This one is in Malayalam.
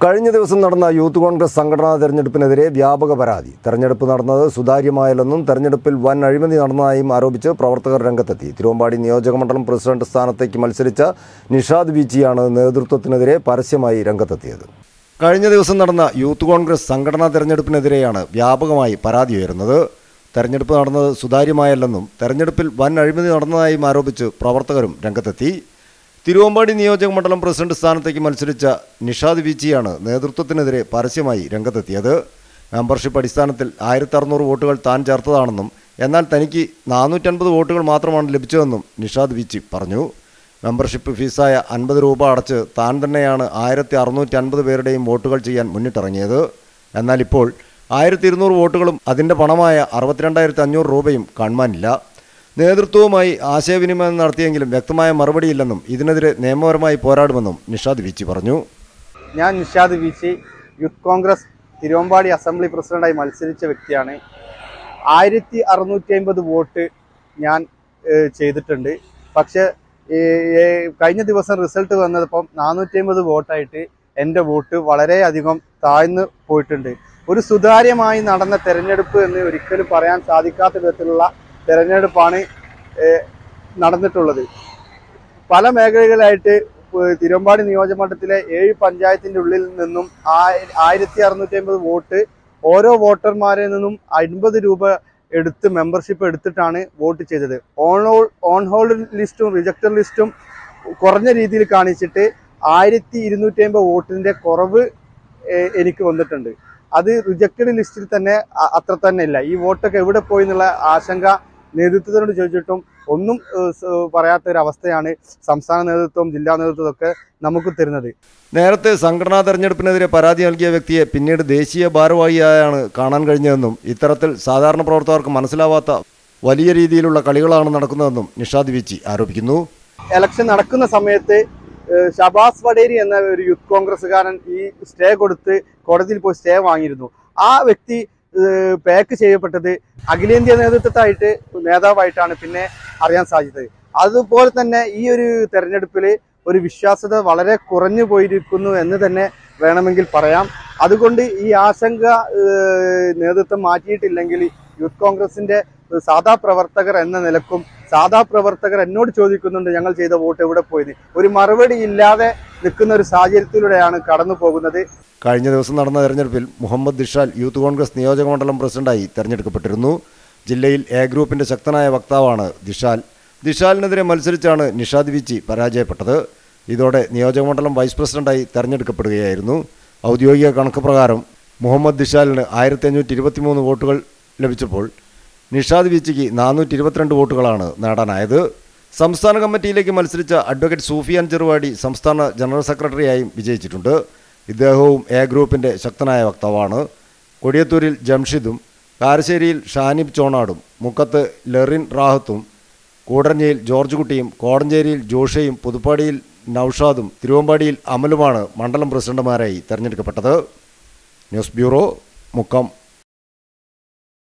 കഴിഞ്ഞ ദിവസം നടന്ന യൂത്ത് കോൺഗ്രസ് സംഘടനാ തെരഞ്ഞെടുപ്പിനെതിരെ വ്യാപക പരാതി തെരഞ്ഞെടുപ്പ് നടന്നത് സുതാര്യമായല്ലെന്നും തെരഞ്ഞെടുപ്പിൽ വൻ അഴിമതി നടന്നതായും ആരോപിച്ച് പ്രവർത്തകർ രംഗത്തെത്തി തിരുവമ്പാടി നിയോജകമണ്ഡലം പ്രസിഡന്റ് സ്ഥാനത്തേക്ക് മത്സരിച്ച നിഷാദ് ബീച്ചിയാണ് നേതൃത്വത്തിനെതിരെ പരസ്യമായി രംഗത്തെത്തിയത് കഴിഞ്ഞ ദിവസം നടന്ന യൂത്ത് കോൺഗ്രസ് സംഘടനാ തെരഞ്ഞെടുപ്പിനെതിരെയാണ് വ്യാപകമായി പരാതി ഉയരുന്നത് തെരഞ്ഞെടുപ്പ് നടന്നത് സുതാര്യമായല്ലെന്നും തെരഞ്ഞെടുപ്പിൽ വൻ അഴിമതി നടന്നതായും ആരോപിച്ച് പ്രവർത്തകരും രംഗത്തെത്തി തിരുവമ്പാടി നിയോജക മണ്ഡലം പ്രസിഡന്റ് സ്ഥാനത്തേക്ക് മത്സരിച്ച നിഷാദ് വീച്ചിയാണ് നേതൃത്വത്തിനെതിരെ പരസ്യമായി രംഗത്തെത്തിയത് മെമ്പർഷിപ്പ് അടിസ്ഥാനത്തിൽ ആയിരത്തി അറുന്നൂറ് വോട്ടുകൾ താൻ ചേർത്തതാണെന്നും എന്നാൽ തനിക്ക് നാനൂറ്റൻപത് വോട്ടുകൾ മാത്രമാണ് ലഭിച്ചതെന്നും നിഷാദ് വീച്ചി പറഞ്ഞു മെമ്പർഷിപ്പ് ഫീസായ അൻപത് രൂപ അടച്ച് താൻ തന്നെയാണ് ആയിരത്തി അറുന്നൂറ്റി അൻപത് പേരുടെയും വോട്ടുകൾ ചെയ്യാൻ മുന്നിട്ടിറങ്ങിയത് എന്നാൽ ഇപ്പോൾ ആയിരത്തി ഇരുന്നൂറ് വോട്ടുകളും അതിൻ്റെ പണമായ അറുപത്തിരണ്ടായിരത്തി അഞ്ഞൂറ് രൂപയും കാണുവാനില്ല നേതൃത്വവുമായി ആശയവിനിമയം നടത്തിയെങ്കിലും വ്യക്തമായ മറുപടിയില്ലെന്നും ഇതിനെതിരെ നിയമപരമായി പോരാടുമെന്നും നിഷാദ് വിച്ചി പറഞ്ഞു ഞാൻ നിഷാദ് വീച്ചി യൂത്ത് കോൺഗ്രസ് തിരുവമ്പാടി അസംബ്ലി പ്രസിഡന്റായി മത്സരിച്ച വ്യക്തിയാണ് ആയിരത്തി അറുന്നൂറ്റി അമ്പത് വോട്ട് ഞാൻ ഏഹ്, ചെയ്തിട്ടുണ്ട് പക്ഷെ ഏഹ്, ഏഹ്, കഴിഞ്ഞ ദിവസം റിസൾട്ട് വന്നപ്പം നാനൂറ്റി അമ്പത് വോട്ടായിട്ട് എൻ്റെ വോട്ട് വളരെയധികം താഴ്ന്നു പോയിട്ടുണ്ട് ഒരു സുതാര്യമായി നടന്ന തെരഞ്ഞെടുപ്പ് എന്ന് ഒരിക്കലും പറയാൻ സാധിക്കാത്ത വിധത്തിലുള്ള തെരഞ്ഞെടുപ്പാണ് ഏഹ്, നടന്നിട്ടുള്ളത് പല മേഖലകളായിട്ട് ഏഹ് തിരുവമ്പാടി നിയോജകമണ്ഡലത്തിലെ ഏഴ് പഞ്ചായത്തിന്റെ ഉള്ളിൽ നിന്നും ആയി- ആയിരത്തി അറുന്നൂറ്റി അമ്പത് വോട്ട് ഓരോ വോട്ടർമാരിൽ നിന്നും അൻപത് രൂപ എടുത്ത് മെമ്പർഷിപ്പ് എടുത്തിട്ടാണ് വോട്ട് ചെയ്തത് ഓൺ ഹോൾ ഓൺ ഹോൾഡ് ലിസ്റ്റും റിജക്ടർ ലിസ്റ്റും കുറഞ്ഞ രീതിയിൽ കാണിച്ചിട്ട് ആയിരത്തി ഇരുന്നൂറ്റി അമ്പത് വോട്ടിന്റെ കുറവ് ഏഹ് എനിക്ക് വന്നിട്ടുണ്ട് അത് റിജക്റ്റഡ് ലിസ്റ്റിൽ തന്നെ അ- അത്ര തന്നെ ഇല്ല ഈ വോട്ടൊക്കെ എവിടെ പോയി എന്നുള്ള ആശങ്ക നേതൃത്വത്തിനോട് ചോദിച്ചിട്ടും ഒന്നും ഏഹ് സ് പറയാത്ത ഒരു അവസ്ഥയാണ് സംസ്ഥാന നേതൃത്വം ജില്ലാ നേതൃത്വം ഒക്കെ നമുക്ക് തരുന്നത് നേരത്തെ സംഘടനാ തെരഞ്ഞെടുപ്പിനെതിരെ പരാതി നൽകിയ വ്യക്തിയെ പിന്നീട് ദേശീയ ഭാരവാഹിയായാണ് കാണാൻ കഴിഞ്ഞതെന്നും ഇത്തരത്തിൽ സാധാരണ പ്രവർത്തകർക്ക് മനസ്സിലാവാത്ത വലിയ രീതിയിലുള്ള കളികളാണ് നടക്കുന്നതെന്നും നിഷാദ് വിച്ചി ആരോപിക്കുന്നു ഇലക്ഷൻ നടക്കുന്ന സമയത്ത് ഏഹ് ഷബാസ് വഡേരി എന്ന ഒരു യൂത്ത് കോൺഗ്രസ്സുകാരൻ ഈ സ്റ്റേ കൊടുത്ത് കോടതിയിൽ പോയി സ്റ്റേ വാങ്ങിയിരുന്നു ആ വ്യക്തി ഏഹ് പാക്ക് ചെയ്യപ്പെട്ടത് അഖിലേന്ത്യാ നേതൃത്വത്തായിട്ട് നേതാവായിട്ടാണ് പിന്നെ അറിയാൻ സാധിച്ചത് അതുപോലെ തന്നെ ഈ ഒരു തെരഞ്ഞെടുപ്പിൽ ഒരു വിശ്വാസ്യത വളരെ കുറഞ്ഞു പോയിരിക്കുന്നു എന്ന് തന്നെ വേണമെങ്കിൽ പറയാം അതുകൊണ്ട് ഈ ആശങ്ക ഏഹ് നേതൃത്വം മാറ്റിയിട്ടില്ലെങ്കിൽ യൂത്ത് കോൺഗ്രസിന്റെ സാധാ പ്രവർത്തകർ എന്ന നിലക്കും സാധാ പ്രവർത്തകർ എന്നോട് ചോദിക്കുന്നുണ്ട് ഞങ്ങൾ ചെയ്ത വോട്ട് എവിടെ പോയത് ഒരു മറുപടി ഇല്ലാതെ നിൽക്കുന്ന ഒരു സാഹചര്യത്തിലൂടെയാണ് കടന്നു പോകുന്നത് കഴിഞ്ഞ ദിവസം നടന്ന തെരഞ്ഞെടുപ്പിൽ മുഹമ്മദ് ദിഷാൽ യൂത്ത് കോൺഗ്രസ് നിയോജക മണ്ഡലം പ്രസിഡന്റായി തെരഞ്ഞെടുക്കപ്പെട്ടിരുന്നു ജില്ലയിൽ എ ഗ്രൂപ്പിന്റെ ശക്തനായ വക്താവാണ് ദിഷാൽ ദിഷാലിനെതിരെ മത്സരിച്ചാണ് നിഷാദ് വിച്ചി പരാജയപ്പെട്ടത് ഇതോടെ നിയോജകമണ്ഡലം വൈസ് പ്രസിഡന്റായി തെരഞ്ഞെടുക്കപ്പെടുകയായിരുന്നു ഔദ്യോഗിക കണക്ക് പ്രകാരം മുഹമ്മദ് ദിഷാലിന് ആയിരത്തി അഞ്ഞൂറ്റി ഇരുപത്തിമൂന്ന് വോട്ടുകൾ ലഭിച്ചപ്പോൾ നിഷാദ് വിച്ചിക്ക് നാനൂറ്റി ഇരുപത്തിരണ്ട് വോട്ടുകളാണ് നേടാനായത് സംസ്ഥാന കമ്മിറ്റിയിലേക്ക് മത്സരിച്ച അഡ്വക്കേറ്റ് സൂഫിയാൻ ചെറുവാടി സംസ്ഥാന ജനറൽ സെക്രട്ടറിയായും വിജയിച്ചിട്ടുണ്ട് ഇദ്ദേഹവും എ ഗ്രൂപ്പിൻ്റെ ശക്തനായ വക്താവാണ് കൊടിയത്തൂരിൽ ജംഷിദും കാരശ്ശേരിയിൽ ഷാനിബ് ചോണാടും മുക്കത്ത് ലെറിൻ റാഹത്തും കൂടരഞ്ഞിയിൽ ജോർജ് കുട്ടിയും കോടഞ്ചേരിയിൽ ജോഷയും പുതുപ്പാടിയിൽ നൌഷാദും തിരുവമ്പാടിയിൽ അമലുമാണ് മണ്ഡലം പ്രസിഡന്റുമാരായി തെരഞ്ഞെടുക്കപ്പെട്ടത് ന്യൂസ് ബ്യൂറോ മുക്കം